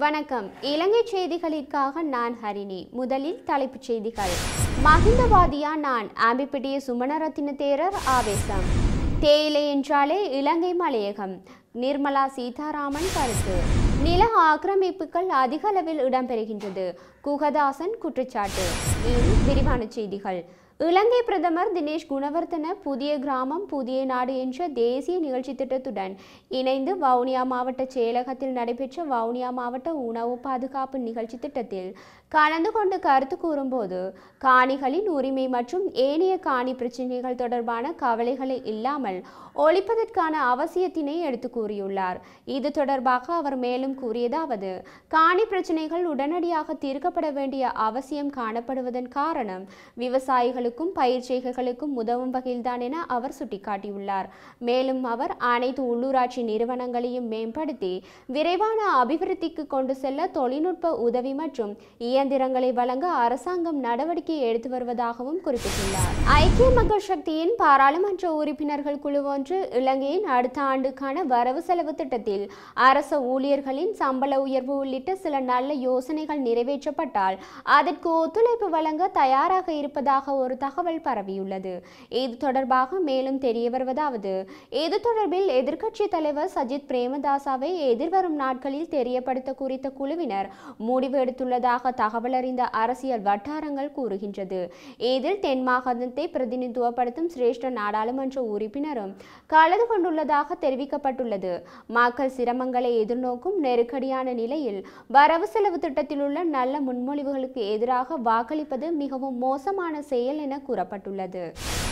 வணக்கம் இலங்கை செய்திகளிற்காக நான் ஹரிணி முதலில் தலைப்புச் செய்திகள் மகிந்தவாதியா நான் ஆம்பிப்பிட்டிய சுமணரத்தின தேரர் ஆவேசம் தேயிலை என்றாலே இலங்கை மலையகம் நிர்மலா சீதாராமன் கருத்து நில ஆக்கிரமிப்புகள் அதிக அளவில் இடம்பெறுகின்றது குகதாசன் குற்றச்சாட்டு இனி விரிவான செய்திகள் இலங்கை பிரதமர் தினேஷ் குணவர்த்தன புதிய கிராமம் புதிய நாடு என்ற தேசிய நிகழ்ச்சி திட்டத்துடன் இணைந்து வவுனியா மாவட்ட செயலகத்தில் நடைபெற்ற வவுனியா மாவட்ட உணவு பாதுகாப்பு நிகழ்ச்சி திட்டத்தில் கலந்து கொண்டு கருத்து கூறும்போது காணிகளின் உரிமை மற்றும் ஏனைய காணி பிரச்சினைகள் தொடர்பான கவலைகளை இல்லாமல் ஒழிப்பதற்கான அவசியத்தினை எடுத்து கூறியுள்ளார் இது தொடர்பாக அவர் மேலும் கூறியதாவது காணி பிரச்சினைகள் உடனடியாக தீர்க்கப்பட வேண்டிய அவசியம் காணப்படுவதன் காரணம் விவசாயிகளுக்கும் பயிர் செய்கைகளுக்கும் உதவும் வகையில்தான் என அவர் சுட்டிக்காட்டியுள்ளார் மேலும் அவர் அனைத்து உள்ளூராட்சி நிறுவனங்களையும் மேம்படுத்தி விரைவான அபிவிருத்திக்கு கொண்டு செல்ல தொழில்நுட்ப உதவி மற்றும் இயந்திரங்களை வழங்க அரசாங்கம் நடவடிக்கை எடுத்து வருவதாகவும் குறிப்பிட்டுள்ளார் ஐக்கிய மக்கள் சக்தியின் பாராளுமன்ற உறுப்பினர்கள் குழு ஒன்று இலங்கையின் அடுத்த ஆண்டுக்கான வரவு செலவு திட்டத்தில் அரச ஊழியர்களின் சம்பள உயர்வு உள்ளிட்ட சில நல்ல யோசனைகள் நிறைவேற்றப்பட்டால் அதற்கு ஒத்துழைப்பு வழங்க தயாராக இருப்பதாக ஒரு தகவல் பரவியுள்ளது இது தொடர்பாக மேலும் தெரிய வருவதாவது இது தொடர்பில் எதிர்க்கட்சி தலைவர் சஜித் பிரேமதாசாவை எதிர்வரும் நாட்களில் தெரியப்படுத்த குறித்த குழுவினர் முடிவு எடுத்துள்ளதாக தகவல் அறிந்த அரசியல் வட்டாரங்கள் கூறுகின்றது இதில் தென் மாகாணத்தை பிரதிநிதித்துவப்படுத்தும் சிரேஷ்ட நாடாளுமன்ற உறுப்பினரும் கலந்து கொண்டுள்ளதாக தெரிவிக்கப்பட்டுள்ளது மக்கள் சிரமங்களை எதிர்நோக்கும் நெருக்கடியான நிலையில் வரவு செலவு திட்டத்தில் உள்ள நல்ல முன்மொழிவுகளுக்கு எதிராக வாக்களிப்பது மிகவும் மோசமான செயல் என கூறப்பட்டுள்ளது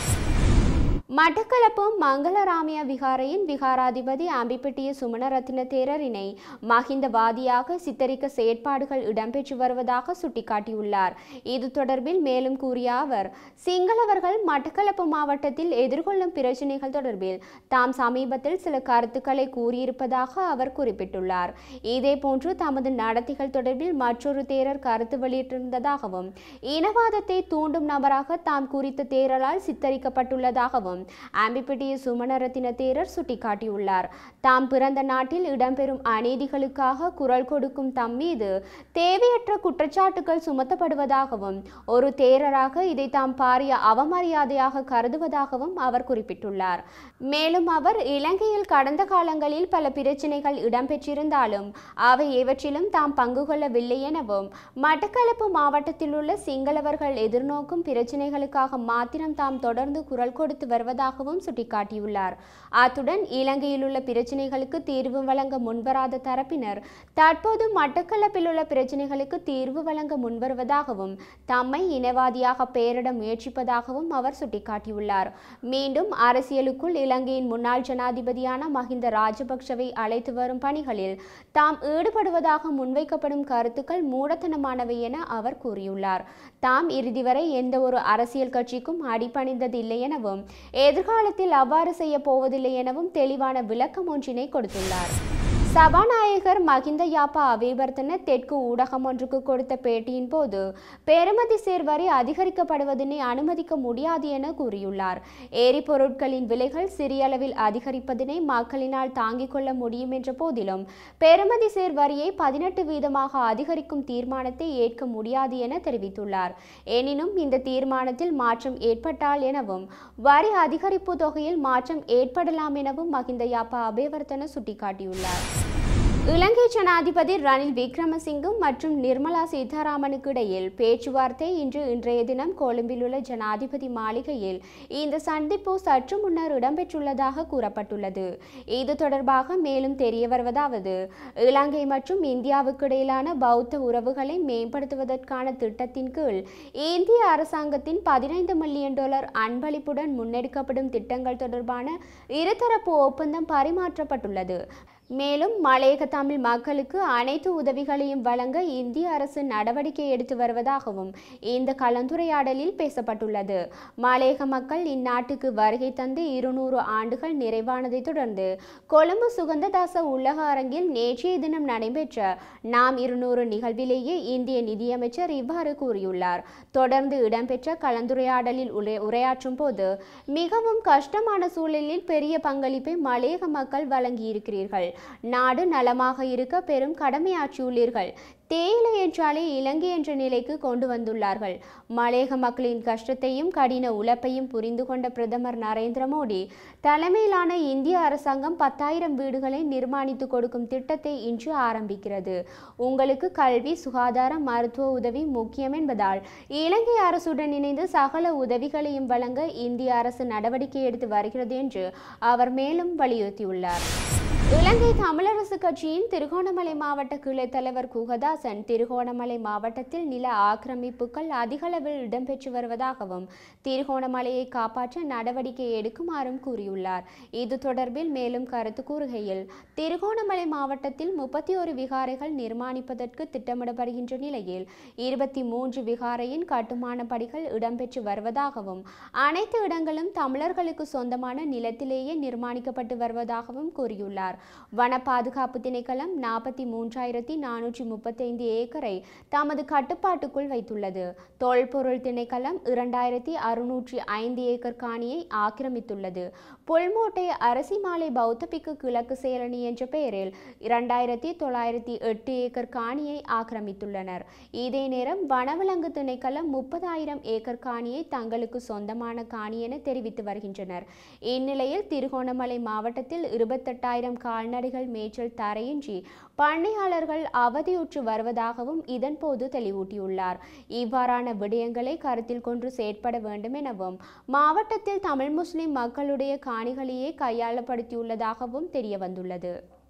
மட்டக்களப்பு மங்களராமிய விகாரையின் விகாராதிபதி அம்பிப்பட்டிய சுமணரத்ன தேரரினை மகிந்தவாதியாக சித்தரிக்க செயற்பாடுகள் இடம்பெற்று வருவதாக சுட்டிக்காட்டியுள்ளார் இது தொடர்பில் மேலும் கூறிய அவர் சிங்களவர்கள் மட்டக்களப்பு மாவட்டத்தில் எதிர்கொள்ளும் பிரச்சினைகள் தொடர்பில் தாம் சமீபத்தில் சில கருத்துக்களை கூறியிருப்பதாக அவர் குறிப்பிட்டுள்ளார் இதேபோன்று தமது நடத்தைகள் தொடர்பில் மற்றொரு தேரர் கருத்து வெளியிட்டிருந்ததாகவும் இனவாதத்தை தூண்டும் நபராக தாம் குறித்த தேரரால் சித்தரிக்கப்பட்டுள்ளதாகவும் ஆம்பிப்பிட்டிய சுமணரத்தின தேரர் சுட்டிக்காட்டியுள்ளார் தாம் பிறந்த நாட்டில் இடம்பெறும் அநீதிகளுக்காக குரல் கொடுக்கும் தம் மீது தேவையற்ற குற்றச்சாட்டுகள் சுமத்தப்படுவதாகவும் ஒரு தேரராக இதை தாம் பாரிய அவமரியாதையாக கருதுவதாகவும் அவர் குறிப்பிட்டுள்ளார் மேலும் அவர் இலங்கையில் கடந்த காலங்களில் பல பிரச்சினைகள் இடம்பெற்றிருந்தாலும் அவை எவற்றிலும் தாம் பங்கு கொள்ளவில்லை எனவும் மட்டக்களப்பு மாவட்டத்தில் உள்ள சிங்களவர்கள் எதிர்நோக்கும் பிரச்சினைகளுக்காக மாத்திரம் தாம் தொடர்ந்து குரல் கொடுத்து வருவதாகவும் சுட்டிக்காட்டியுள்ளார் அத்துடன் இலங்கையில் உள்ள பிரச்சினைகளுக்கு தீர்வு வழங்க முன்வராத தரப்பினர் தற்போது மட்டக்களப்பில் உள்ள பிரச்சினைகளுக்கு தீர்வு வழங்க முன்வருவதாகவும் தம்மை இனவாதியாக பெயரிட முயற்சிப்பதாகவும் அவர் சுட்டிக்காட்டியுள்ளார் மீண்டும் அரசியலுக்குள் இலங்கையின் முன்னாள் ஜனாதிபதியான மஹிந்த ராஜபக்ஷவை அழைத்து வரும் பணிகளில் தாம் ஈடுபடுவதாக முன்வைக்கப்படும் கருத்துக்கள் மூடத்தனமானவை என அவர் கூறியுள்ளார் தாம் இறுதி வரை எந்த ஒரு அரசியல் கட்சிக்கும் அடிபணிந்ததில்லை எனவும் எதிர்காலத்தில் அவ்வாறு செய்ய போவதில்லை எனவும் தெளிவான விளக்கம் ஒன்றினை கொடுத்துள்ளார் சபாநாயகர் மகிந்த யாப்பா அபிவர்த்தன தெற்கு ஊடகம் ஒன்றுக்கு கொடுத்த பேட்டியின் போது பெறுமதி சேர் வரி அதிகரிக்கப்படுவதனை அனுமதிக்க முடியாது என கூறியுள்ளார் எரிபொருட்களின் விலைகள் சிறிய அளவில் அதிகரிப்பதனை மக்களினால் தாங்கிக் கொள்ள முடியும் என்ற போதிலும் பெறுமதி சேர் வரியை பதினெட்டு வீதமாக அதிகரிக்கும் தீர்மானத்தை ஏற்க முடியாது என தெரிவித்துள்ளார் எனினும் இந்த தீர்மானத்தில் மாற்றம் ஏற்பட்டால் எனவும் வரி அதிகரிப்பு தொகையில் மாற்றம் ஏற்படலாம் எனவும் மகிந்த யாப்பா அபேவர்த்தன சுட்டிக்காட்டியுள்ளார் இலங்கை ஜனாதிபதி ரணில் விக்ரமசிங்கும் மற்றும் நிர்மலா சீதாராமனுக்கு இடையில் பேச்சுவார்த்தை இன்று இன்றைய தினம் கொழும்பில் உள்ள ஜனாதிபதி மாளிகையில் இந்த சந்திப்பு சற்று முன்னர் இடம்பெற்றுள்ளதாக கூறப்பட்டுள்ளது இது தொடர்பாக மேலும் தெரிய வருவதாவது இலங்கை மற்றும் இந்தியாவுக்கு இடையிலான பௌத்த உறவுகளை மேம்படுத்துவதற்கான திட்டத்தின் கீழ் இந்திய அரசாங்கத்தின் பதினைந்து மில்லியன் டாலர் அன்பளிப்புடன் முன்னெடுக்கப்படும் திட்டங்கள் தொடர்பான இருதரப்பு ஒப்பந்தம் பரிமாற்றப்பட்டுள்ளது மேலும் மலையக தமிழ் மக்களுக்கு அனைத்து உதவிகளையும் வழங்க இந்திய அரசு நடவடிக்கை எடுத்து வருவதாகவும் இந்த கலந்துரையாடலில் பேசப்பட்டுள்ளது மலையக மக்கள் இந்நாட்டுக்கு வருகை தந்து இருநூறு ஆண்டுகள் நிறைவானதைத் தொடர்ந்து கொழும்பு சுகந்ததாச உலக அரங்கில் நேற்றைய தினம் நடைபெற்ற நாம் இருநூறு நிகழ்விலேயே இந்திய நிதியமைச்சர் இவ்வாறு கூறியுள்ளார் தொடர்ந்து இடம்பெற்ற கலந்துரையாடலில் உரை உரையாற்றும் போது மிகவும் கஷ்டமான சூழலில் பெரிய பங்களிப்பை மலையக மக்கள் வழங்கியிருக்கிறீர்கள் நாடு நலமாக இருக்க பெரும் கடமையாற்றியுள்ளீர்கள் தேயிலை என்றாலே இலங்கை என்ற நிலைக்கு கொண்டு வந்துள்ளார்கள் மலையக மக்களின் கஷ்டத்தையும் கடின உழைப்பையும் புரிந்து கொண்ட பிரதமர் நரேந்திர மோடி தலைமையிலான இந்திய அரசாங்கம் பத்தாயிரம் வீடுகளை நிர்மாணித்து கொடுக்கும் திட்டத்தை இன்று ஆரம்பிக்கிறது உங்களுக்கு கல்வி சுகாதாரம் மருத்துவ உதவி முக்கியம் என்பதால் இலங்கை அரசுடன் இணைந்து சகல உதவிகளையும் வழங்க இந்திய அரசு நடவடிக்கை எடுத்து வருகிறது என்று அவர் மேலும் வலியுறுத்தியுள்ளார் இலங்கை தமிழரசு கட்சியின் திருகோணமலை மாவட்ட கிளை தலைவர் குகதாசன் திருகோணமலை மாவட்டத்தில் நில ஆக்கிரமிப்புகள் அதிகளவில் இடம்பெற்று வருவதாகவும் திருகோணமலையை காப்பாற்ற நடவடிக்கை எடுக்குமாறும் கூறியுள்ளார் இது தொடர்பில் மேலும் கருத்து கூறுகையில் திருகோணமலை மாவட்டத்தில் முப்பத்தி ஒரு விகாரைகள் நிர்மாணிப்பதற்கு திட்டமிடப்படுகின்ற நிலையில் இருபத்தி மூன்று விகாரையின் கட்டுமான பணிகள் இடம்பெற்று வருவதாகவும் அனைத்து இடங்களும் தமிழர்களுக்கு சொந்தமான நிலத்திலேயே நிர்மாணிக்கப்பட்டு வருவதாகவும் கூறியுள்ளார் வன பாதுகாப்பு திணைக்களம் நாற்பத்தி மூன்றாயிரத்தி நானூற்றி முப்பத்தைந்து ஏக்கரை தமது கட்டுப்பாட்டுக்குள் வைத்துள்ளது தொல்பொருள் திணைக்களம் இரண்டாயிரத்தி அறுநூற்றி ஐந்து ஏக்கர் காணியை ஆக்கிரமித்துள்ளது புல்மோட்டை அரசிமாலை பௌத்தபிக்கு கிழக்கு சேரணி என்ற பெயரில் இரண்டாயிரத்தி தொள்ளாயிரத்தி எட்டு ஏக்கர் காணியை ஆக்கிரமித்துள்ளனர் இதே நேரம் வனவிலங்கு திணைக்களம் முப்பதாயிரம் ஏக்கர் காணியை தங்களுக்கு சொந்தமான காணி என தெரிவித்து வருகின்றனர் இந்நிலையில் திருகோணமலை மாவட்டத்தில் இருபத்தெட்டாயிரம் கால்நடைகள் மேய்ச்சல் தரையின்றி பண்ணையாளர்கள் அவதியுற்று வருவதாகவும் இதன்போது தெளிவூட்டியுள்ளார் இவ்வாறான விடயங்களை கருத்தில் கொண்டு செயற்பட வேண்டும் எனவும் மாவட்டத்தில் தமிழ் முஸ்லிம் மக்களுடைய காணிகளையே கையாளப்படுத்தியுள்ளதாகவும் தெரிய வந்துள்ளது